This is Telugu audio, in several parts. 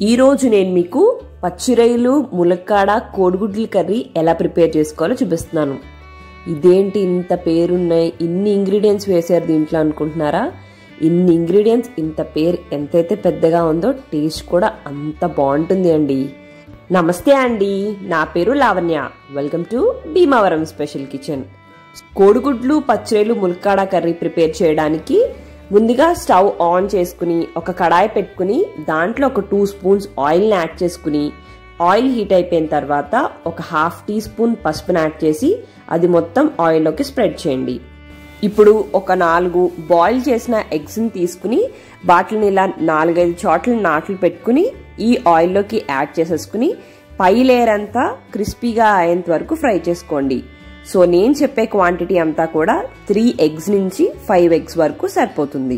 ఈరోజు నేను మీకు పచ్చిరొయ్యలు ములక్కాడ కోడిగుడ్ల కర్రీ ఎలా ప్రిపేర్ చేసుకోవాలో చూపిస్తున్నాను ఇదేంటి ఇంత పేరున్నాయి ఇన్ని ఇంగ్రీడియంట్స్ వేశారు దీంట్లో అనుకుంటున్నారా ఇన్ని ఇంగ్రీడియంట్స్ ఇంత పేరు ఎంతైతే పెద్దగా ఉందో టేస్ట్ కూడా అంత బాగుంటుంది అండి నమస్తే అండి నా పేరు Lavanya welcome to Bhimavaram special kitchen కోడిగుడ్లు పచ్చిరొయ్యలు ములక్కాడ కర్రీ ప్రిపేర్ చేయడానికి ముందుగా స్టవ్ ఆన్ చేసుకుని ఒక కడాయి పెట్టుకుని దాంట్లో ఒక టూ స్పూన్స్ ఆయిల్ని యాడ్ చేసుకుని ఆయిల్ హీట్ అయిపోయిన తర్వాత ఒక హాఫ్ టీ స్పూన్ పసుపుని యాడ్ చేసి అది మొత్తం ఆయిల్లోకి స్ప్రెడ్ చేయండి ఇప్పుడు ఒక నాలుగు బాయిల్ చేసిన ఎగ్స్ని తీసుకుని వాటిని ఇలా నాలుగైదు చోట్ల నాట్లు పెట్టుకుని ఈ ఆయిల్లోకి యాడ్ చేసేసుకుని పై లేయర్ అంతా క్రిస్పీగా అయ్యేంత వరకు ఫ్రై చేసుకోండి సో నేను చెప్పే క్వాంటిటీ అంతా కూడా త్రీ ఎగ్స్ నుంచి ఫైవ్ ఎగ్స్ వరకు సరిపోతుంది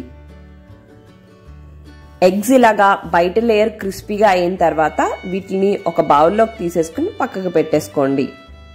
ఎగ్స్ ఇలాగా బయట లేయర్ క్రిస్పీగా అయిన తర్వాత వీటిని ఒక బౌల్లోకి తీసేసుకుని పక్కకు పెట్టేసుకోండి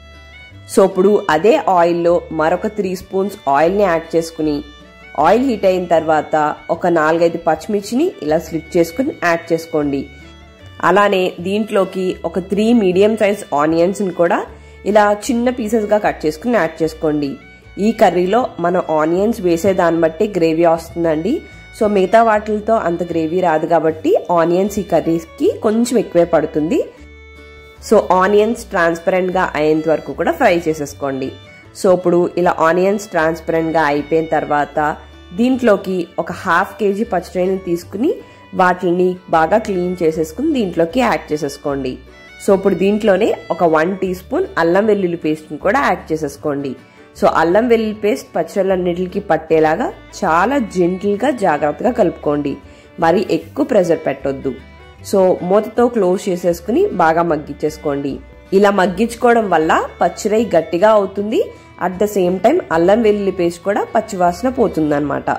సో ఇప్పుడు అదే ఆయిల్లో మరొక త్రీ స్పూన్స్ ఆయిల్ని యాడ్ చేసుకుని ఆయిల్ హీట్ అయిన తర్వాత ఒక నాలుగైదు పచ్చిమిర్చిని ఇలా స్లిట్ చేసుకుని యాడ్ చేసుకోండి అలానే దీంట్లోకి ఒక త్రీ మీడియం సైజ్ ఆనియన్స్ని కూడా ఇలా చిన్న పీసెస్గా కట్ చేసుకుని యాడ్ చేసుకోండి ఈ కర్రీలో మనం ఆనియన్స్ వేసే దాన్ని బట్టి గ్రేవీ వస్తుందండి సో మిగతా వాటితో అంత గ్రేవీ రాదు కాబట్టి ఆనియన్స్ ఈ కర్రీస్కి కొంచెం ఎక్కువే పడుతుంది సో ఆనియన్స్ ట్రాన్స్పరెంట్గా అయ్యేంత వరకు కూడా ఫ్రై చేసేసుకోండి సో ఇప్పుడు ఇలా ఆనియన్స్ ట్రాన్స్పరెంట్గా అయిపోయిన తర్వాత దీంట్లోకి ఒక హాఫ్ కేజీ పచ్చిరొయ్యని తీసుకుని వాటిని బాగా క్లీన్ చేసేసుకుని దీంట్లోకి యాడ్ చేసేసుకోండి సో ఇప్పుడు దీంట్లోనే ఒక వన్ టీ స్పూన్ అల్లం వెల్లుల్లి పేస్ట్ని కూడా యాడ్ చేసేసుకోండి సో అల్లం వెల్లుల్లి పేస్ట్ పచ్చళ్ళన్నిటికి పట్టేలాగా చాలా జెంటిల్గా జాగ్రత్తగా కలుపుకోండి మరి ఎక్కువ ప్రెషర్ పెట్టొద్దు సో మూతతో క్లోజ్ చేసేసుకుని బాగా మగ్గించేసుకోండి ఇలా మగ్గించుకోవడం వల్ల పచ్చిరై గట్టిగా అవుతుంది అట్ ద సేమ్ టైం అల్లం వెల్లుల్లి పేస్ట్ కూడా పచ్చివాసన పోతుంది అనమాట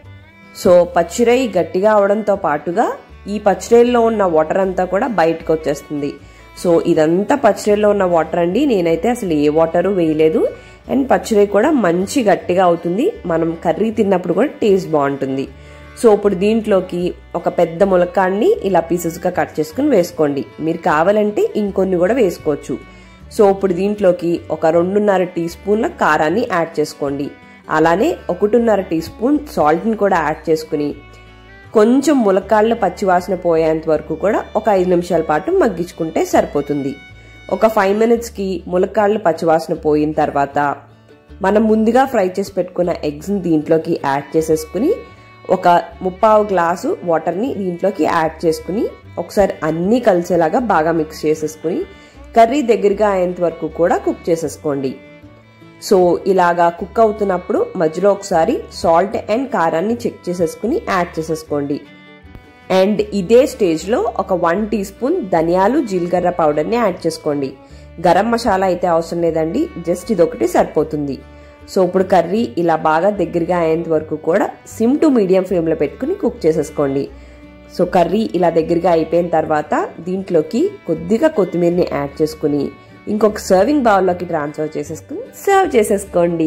సో పచ్చిరై గట్టిగా అవడంతో పాటుగా ఈ పచ్చిరైల్లో ఉన్న వాటర్ అంతా కూడా బయటకు వచ్చేస్తుంది సో ఇదంతా పచ్చిరైల్లో ఉన్న వాటర్ అండి నేనైతే అసలు ఏ వాటరు వేయలేదు అండ్ పచ్చిరై కూడా మంచి గట్టిగా అవుతుంది మనం కర్రీ తిన్నప్పుడు కూడా టేస్ట్ బాగుంటుంది సో ఇప్పుడు దీంట్లోకి ఒక పెద్ద ములక్కాడిని ఇలా పీసెస్గా కట్ చేసుకుని వేసుకోండి మీరు కావాలంటే ఇంకొన్ని కూడా వేసుకోవచ్చు సో ఇప్పుడు దీంట్లోకి ఒక రెండున్నర టీ స్పూన్ల కారాన్ని యాడ్ చేసుకోండి అలానే ఒకటిన్నర టీ స్పూన్ సాల్ట్ని కూడా యాడ్ చేసుకుని కొంచెం ములక్కాళ్ళ పచ్చివాసన పోయేంత వరకు కూడా ఒక ఐదు నిమిషాల పాటు మగ్గించుకుంటే సరిపోతుంది ఒక ఫైవ్ మినిట్స్కి ములక్కాళ్ళ పచ్చివాసన పోయిన తర్వాత మనం ముందుగా ఫ్రై చేసి పెట్టుకున్న ఎగ్స్ని దీంట్లోకి యాడ్ చేసేసుకుని ఒక ముప్పావు గ్లాసు వాటర్ని దీంట్లోకి యాడ్ చేసుకుని ఒకసారి అన్నీ కలిసేలాగా బాగా మిక్స్ చేసేసుకుని కర్రీ దగ్గరగా అయ్యేంత వరకు కూడా కుక్ చేసేసుకోండి సో ఇలాగా కుక్ అవుతున్నప్పుడు మధ్యలో ఒకసారి సాల్ట్ అండ్ కారాన్ని చెక్ చేసేసుకుని యాడ్ చేసేసుకోండి అండ్ ఇదే స్టేజ్లో ఒక వన్ టీ స్పూన్ ధనియాలు జీలకర్ర పౌడర్ని యాడ్ చేసుకోండి గరం మసాలా అయితే అవసరం లేదండి జస్ట్ ఇదొకటి సరిపోతుంది సో ఇప్పుడు కర్రీ ఇలా బాగా దగ్గరగా అయ్యేంత వరకు కూడా సిమ్ టు మీడియం ఫ్లేమ్లో పెట్టుకుని కుక్ చేసేసుకోండి సో కర్రీ ఇలా దగ్గరగా అయిపోయిన తర్వాత దీంట్లోకి కొద్దిగా కొత్తిమీరని యాడ్ చేసుకుని ఇంకొక సర్వింగ్ బౌల్లోకి ట్రాన్స్ఫర్ చేసేసుకుని సర్వ్ చేసేసుకోండి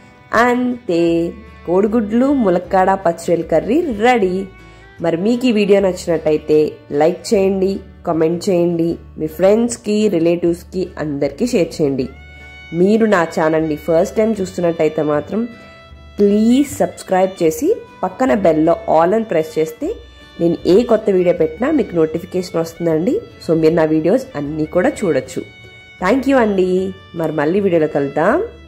అంతే కోడిగుడ్లు ములక్కాడ పచ్చడి కర్రీ రెడీ మరి మీకు ఈ వీడియో నచ్చినట్టయితే లైక్ చేయండి కామెంట్ చేయండి మీ ఫ్రెండ్స్కి రిలేటివ్స్కి అందరికీ షేర్ చేయండి మీరు నా ఛానల్ని ఫస్ట్ టైం చూస్తున్నట్టయితే మాత్రం ప్లీజ్ సబ్స్క్రైబ్ చేసి పక్కన బెల్లో ఆల్ అని ప్రెస్ చేస్తే నేను ఏ కొత్త వీడియో పెట్టినా మీకు నోటిఫికేషన్ వస్తుందండి సో మీరు నా వీడియోస్ అన్నీ కూడా చూడొచ్చు థ్యాంక్ యూ అండి మరి మళ్ళీ వీడియోలో కలుద్దాం